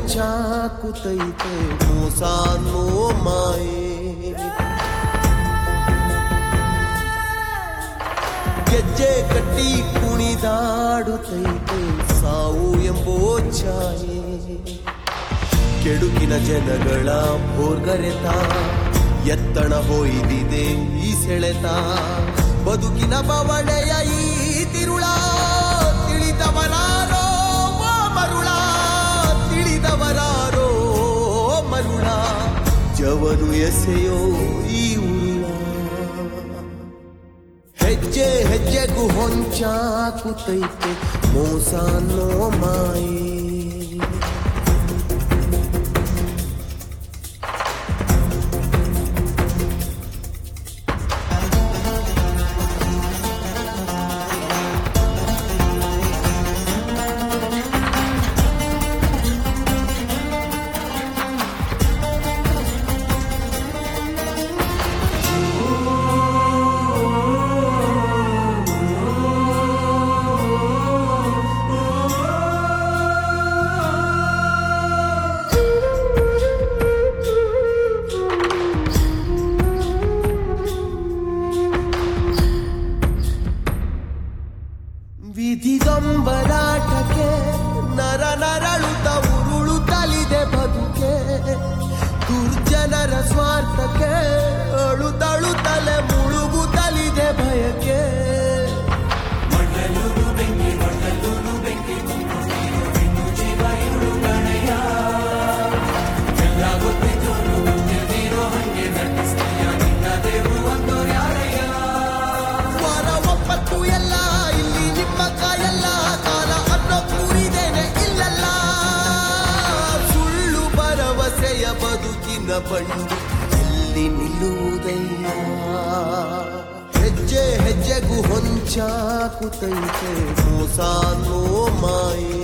ಹೊಂಚಾಕುತೈತೆ ಮೋಸ ಅನ್ನೋ ಮಾಯೆ ಗೆಜ್ಜೆ ಕಟ್ಟಿ ಕುಣಿದಾಡುತ್ತೈತೆ ಸಾವು ಎಂಬೋ ಛಾಯೆ ಕೆಡುಕಿನ ಜನಗಳ ಭೋರ್ಗರೆತ ಎತ್ತಣ ಹೋಯ್ದಿದೆ ಈ ಸೆಳೆತ ಬದುಕಿನ ಬವಣೆಯ ಈ ತಿರುಳ ತಿಳಿದವರಾರೋ ಓ ಮರುಳ ತಿಳಿದವರಾರೋ ಮರುಳ ಜವನು ಎಸೆಯೋ ಈ ಉರುಳ ಹೆಜ್ಜೆ ಹೆಜ್ಜೆಗೂ ಹೊಂಚಾಕುತೈತೆ ಮೋಸ ಅನ್ನೋ ಮಾಯೆ ವಿಧಿಗಂಬರಾಟಕ್ಕೆ ನರ ನರಳುತ್ತ ಉರುಳುತ್ತಲಿದೆ ಬದುಕೆ ದುರ್ಜನರ ಸ್ವಾರ್ಥಕ್ಕೆ ಅಳುತ್ತಳುತ್ತಲೆ ಮುಳುಗುತ್ತಲಿದೆ ಭಯಕ್ಕೆ ವಾರ ಒಪ್ಪತ್ತು ಎಲ್ಲ ಇಲ್ಲಿ ನಿಮ್ಮ ಕಾಯಲ್ಲ ಕಾಲ ಅನ್ನೋ ಕೂರಿದೇನೆ ಇಲ್ಲಲ್ಲ ಸುಳ್ಳು ಭರವಸೆಯ ಬದುಕಿನ ಬಂಡು ಎಲ್ಲಿ ನಿಲ್ಲುವುದಯ್ಯ ಹೆಜ್ಜೆ ಹೆಜ್ಜೆಗೂ ಹೊಂಚಾಕುತೈತೆ ಮೋಸ ಅನ್ನೋ ಮಾಯೆ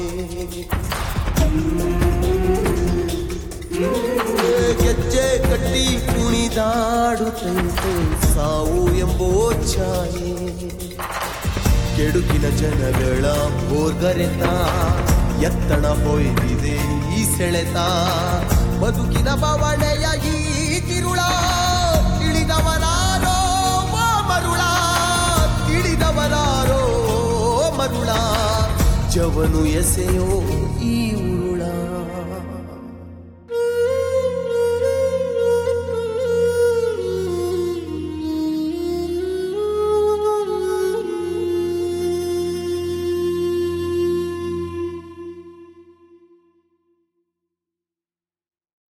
ಗೆಜ್ಜೆ ಕಟ್ಟಿ ಕುಣಿದಾಡುತ್ತೈತೆ ಸಾವು ಎಂಬೋ ಛಾಯೆ ಕೆಡುಕಿನ ಜನಗಳ ಭೋರ್ಗರೆತ ಎತ್ತಣ ಹೋಯ್ದಿದೆ ಈ ಸೆಳೆತ ಬದುಕಿನ ಬವಣೆಯ ಈ ತಿರುಳ ತಿಳಿದವರಾರೋ ಓ ಮರುಳ ತಿಳಿದವರಾರೋ ಮರುಳ ಜವನು ಎಸೆಯೋ ಈ ಉರುಳ